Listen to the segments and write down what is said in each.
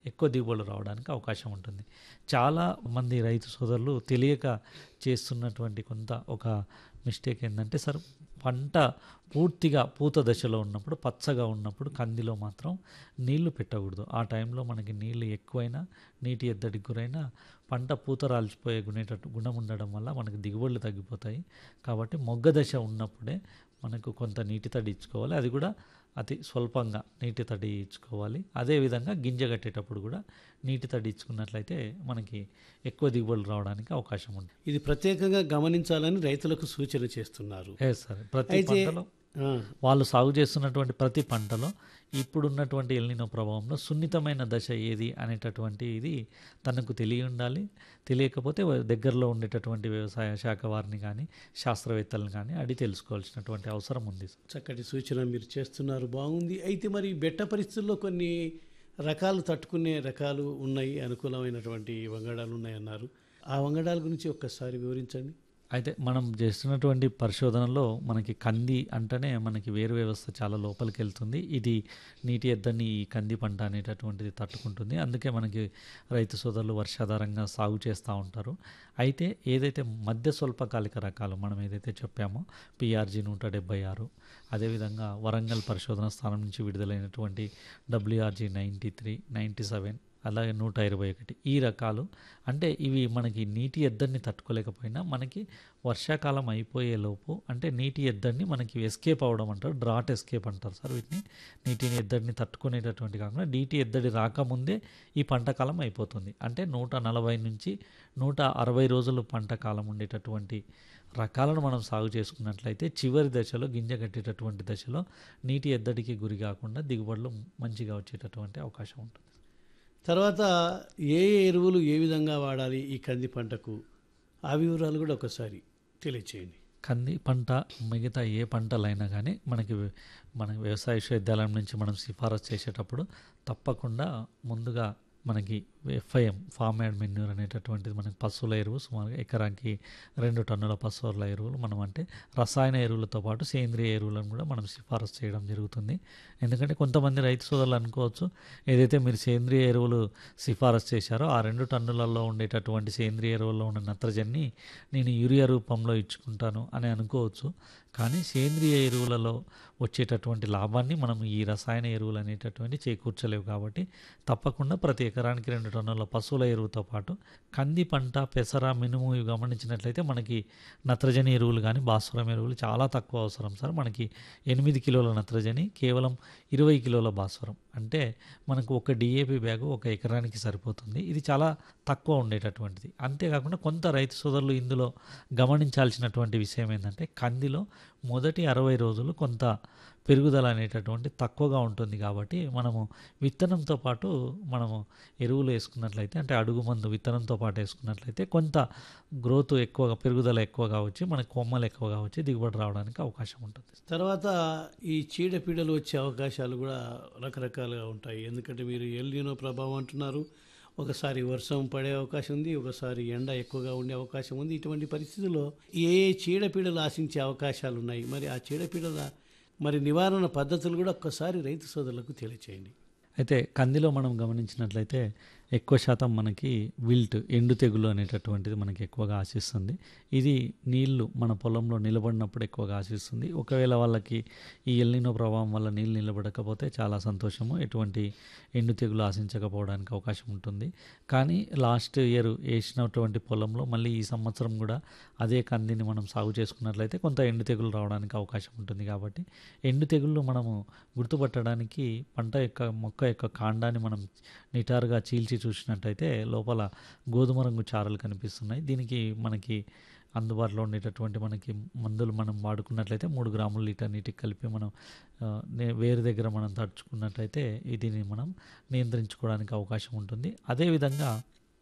ఎక్కువ దిగుబడులు రావడానికి అవకాశం ఉంటుంది చాలా మంది రైతు సోదరులు తెలియక చేస్తున్నటువంటి కొంత ఒక మిస్టేక్ ఏంటంటే సార్ పంట పూర్తిగా పూత దశలో ఉన్నప్పుడు పచ్చగా ఉన్నప్పుడు కందిలో మాత్రం నీళ్లు పెట్టకూడదు ఆ టైంలో మనకి నీళ్లు ఎక్కువైనా నీటి ఎద్దడికి గురైనా పంట పూత రాల్చిపోయే గుణేటట్టు గుణం ఉండడం వల్ల మనకి దిగుబడులు తగ్గిపోతాయి కాబట్టి మొగ్గ దశ ఉన్నప్పుడే మనకు కొంత నీటి తడి ఇచ్చుకోవాలి అది కూడా అతి స్వల్పంగా నీటి తడి ఇచ్చుకోవాలి అదేవిధంగా గింజ కట్టేటప్పుడు కూడా నీటి తడి ఇచ్చుకున్నట్లయితే మనకి ఎక్కువ దిగుబడులు రావడానికి అవకాశం ఉంటుంది ఇది ప్రత్యేకంగా గమనించాలని రైతులకు సూచన చేస్తున్నారు ఏ సార్ ప్రతి అయితే పంటలో ఆ, వాళ్ళు సాగు చేస్తున్నటువంటి ప్రతి పంటలో ఇప్పుడున్నటువంటి ఎల్నినో ప్రభావంలో సున్నితమైన దశ ఏది అనేటటువంటి ఇది తనకు తెలియ ఉండాలి తెలియకపోతే వ- దగ్గరలో ఉండేటటువంటి వ్యవసాయ శాఖ వారిని కానీ శాస్త్రవేత్తలను కానీ అడిగి తెలుసుకోవాల్సినటువంటి అవసరం ఉంది సార్ చక్కటి సూచన మీరు చేస్తున్నారు బాగుంది అయితే మరి బెట్ట పరిస్థితుల్లో కొన్ని రకాలు తట్టుకునే రకాలు ఉన్నాయి అనుకూలమైనటువంటి వంగడాలు ఉన్నాయి అన్నారు ఆ వంగడాల గురించి ఒక్కసారి వివరించండి అయితే మనం చేస్తున్నటువంటి పరిశోధనలో మనకి కంది అంటేనే మనకి వేరు వ్యవస్థ చాలా లోపలికి వెళ్తుంది ఇది నీటి ఎద్దని ఈ కంది పంట అనేటటువంటిది తట్టుకుంటుంది అందుకే మనకి రైతు సోదరులు వర్షాధారంగా సాగు చేస్తూ ఉంటారు అయితే ఏదైతే మధ్య స్వల్పకాలిక రకాలు మనం ఏదైతే చెప్పామో పిఆర్జీ నూట డెబ్బై ఆరు అదేవిధంగా వరంగల్ పరిశోధన స్థానం నుంచి విడుదలైనటువంటి WRG ninety three ninety seven అలాగే నూట ఇరవై ఒకటి ఈ రకాలు అంటే ఇవి మనకి నీటి ఎద్దడిని తట్టుకోలేకపోయినా మనకి వర్షాకాలం అయిపోయే లోపు అంటే నీటి ఎద్దడిని మనకి ఎస్కేప్ అవ్వడం అంటారు డ్రాట్ ఎస్కేప్ అంటారు సార్ వీటిని నీటిని ఎద్దడిని తట్టుకునేటటువంటి కాకుండా నీటి ఎద్దడి రాకముందే ఈ పంట కాలం అయిపోతుంది అంటే నూట నలభై నుంచి నూట అరవై రోజులు పంట కాలం ఉండేటటువంటి రకాలను మనం సాగు చేసుకున్నట్లయితే చివరి దశలో గింజ కట్టేటటువంటి దశలో నీటి ఎద్దడికి గురి కాకుండా దిగుబడులు మంచిగా వచ్చేటటువంటి అవకాశం ఉంటుంది తర్వాత ఏ ఏ ఎరువులు ఏ విధంగా వాడాలి ఈ కంది పంటకు ఆ వివరాలు కూడా ఒకసారి తెలియచేయండి కంది పంట మిగతా ఏ పంటలైనా కానీ మనకి వ్య- మన వ్యవసాయ విశ్వవిద్యాలయం నుంచి మనం సిఫారసు చేసేటప్పుడు తప్పకుండా ముందుగా మనకి ఎఫ్ఐఎం ఫామ్ యాడ్ మెన్యూర్ అనేటటువంటిది మనకి పశువుల ఎరువు సుమారుగా ఎకరానికి రెండు టన్నుల పశువుల ఎరువులు మనం అంటే రసాయన ఎరువులతో పాటు సేంద్రియ ఎరువులను కూడా మనం సిఫారసు చేయడం జరుగుతుంది ఎందుకంటే కొంతమంది రైతు సోదరులు అనుకోవచ్చు ఏదైతే మీరు సేంద్రియ ఎరువులు సిఫారసు చేశారో ఆ రెండు టన్నులలో ఉండేటటువంటి సేంద్రియ ఎరువుల్లో ఉన్న నత్రజన్ని నేను యూరియా రూపంలో ఇచ్చుకుంటాను అని అనుకోవచ్చు కానీ సేంద్రియ ఎరువులలో వచ్చేటటువంటి లాభాన్ని మనం ఈ రసాయన ఎరువులు అనేటటువంటి చేకూర్చలేవు కాబట్టి తప్పకుండా ప్రతి ఎకరానికి రెండు టన్నుల పశువుల ఎరువుతో పాటు కంది పంట పెసర మినుము ఇవి గమనించినట్లయితే మనకి నత్రజని ఎరువులు కానీ భాస్వరం ఎరువులు చాలా తక్కువ అవసరం సార్ మనకి ఎనిమిది కిలోల నత్రజని కేవలం ఇరవై కిలోల భాస్వరం అంటే మనకు ఒక డిఏపి బ్యాగు ఒక ఎకరానికి సరిపోతుంది ఇది చాలా తక్కువ ఉండేటటువంటిది అంతేకాకుండా కొంత రైతు సోదరులు ఇందులో గమనించాల్సినటువంటి విషయం ఏంటంటే కందిలో మొదటి అరవై రోజులు కొంత పెరుగుదల అనేటటువంటి తక్కువగా ఉంటుంది కాబట్టి మనము విత్తనంతో పాటు మనము ఎరువులు వేసుకున్నట్లయితే అంటే అడుగు మందు విత్తనంతో పాటు వేసుకున్నట్లయితే కొంత గ్రోత్ ఎక్కువగా పెరుగుదల ఎక్కువగా వచ్చి మనకి కొమ్మలు ఎక్కువగా వచ్చి దిగుబడి రావడానికి అవకాశం ఉంటుంది తర్వాత ఈ చీడపీడలు వచ్చే అవకాశాలు కూడా రకరకాలుగా ఉంటాయి ఎందుకంటే మీరు ఎల్నినో ప్రభావం అంటున్నారు ఒకసారి వర్షం పడే అవకాశం ఉంది ఒకసారి ఎండ ఎక్కువగా ఉండే అవకాశం ఉంది ఇటువంటి పరిస్థితుల్లో ఏ ఏ చీడపీడలు ఆశించే అవకాశాలు ఉన్నాయి మరి ఆ చీడపీడల మరి నివారణ పద్ధతులు కూడా ఒక్కసారి రైతు సోదరులకు తెలియచేయండి అయితే కందిలో మనం గమనించినట్లయితే ఎక్కువ శాతం మనకి విల్ట్ ఎండు తెగులు అనేటటువంటిది మనకి ఎక్కువగా ఆశిస్తుంది ఇది నీళ్లు మన పొలంలో నిలబడినప్పుడు ఎక్కువగా ఆశిస్తుంది ఒకవేళ వాళ్ళకి ఈ ఎల్నినో ప్రభావం వల్ల నీళ్ళు నిలబడకపోతే చాలా సంతోషము ఎటువంటి ఎండు తెగులు ఆశించకపోవడానికి అవకాశం ఉంటుంది కానీ లాస్ట్ ఇయర్ వేసినటువంటి పొలంలో మళ్ళీ ఈ సంవత్సరం కూడా అదే కందిని మనం సాగు చేసుకున్నట్లయితే కొంత ఎండు తెగులు రావడానికి అవకాశం ఉంటుంది కాబట్టి ఎండు తెగుళ్ళు మనము గుర్తుపట్టడానికి పంట యొక్క మొక్క యొక్క కాండాన్ని మనం నిటారుగా చీల్చి చూసినట్టయితే లోపల గోధుమ రంగు చారలు కనిపిస్తున్నాయి దీనికి మనకి అందుబాటులో ఉండేటటువంటి మనకి మందులు మనం వాడుకున్నట్లయితే మూడు గ్రాముల లీటర్ నీటికి కలిపి మనం ఆ, నే- వేరు దగ్గర మనం తడుచుకున్నట్టయితే దీన్ని మనం నియంత్రించుకోవడానికి అవకాశం ఉంటుంది అదేవిధంగా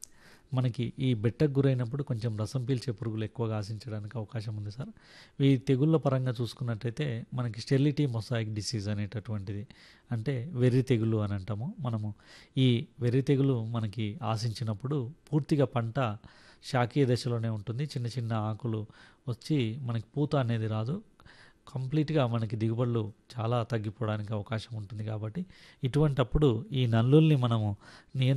మనకి ఈ బెట్టకు గురైనప్పుడు కొంచెం రసం పీల్చే పురుగులు ఎక్కువగా ఆశించడానికి అవకాశం ఉంది సార్ ఈ తెగుళ్ళ పరంగా చూసుకున్నట్టయితే మనకి స్టెరిలిటీ మొసాయిక్ డిసీజ్ అనేటటువంటిది అంటే వెర్రి తెగులు అని అంటాము మనము ఈ వెర్రి తెగులు మనకి ఆశించినప్పుడు పూర్తిగా పంట శాఖీయ దశలోనే ఉంటుంది చిన్న చిన్న ఆకులు వచ్చి మనకి పూత అనేది రాదు కంప్లీట్గా మనకి దిగుబడులు చాలా తగ్గిపోవడానికి అవకాశం ఉంటుంది కాబట్టి ఇటువంటప్పుడు ఈ నల్లుల్ని మనము నియంత్రించ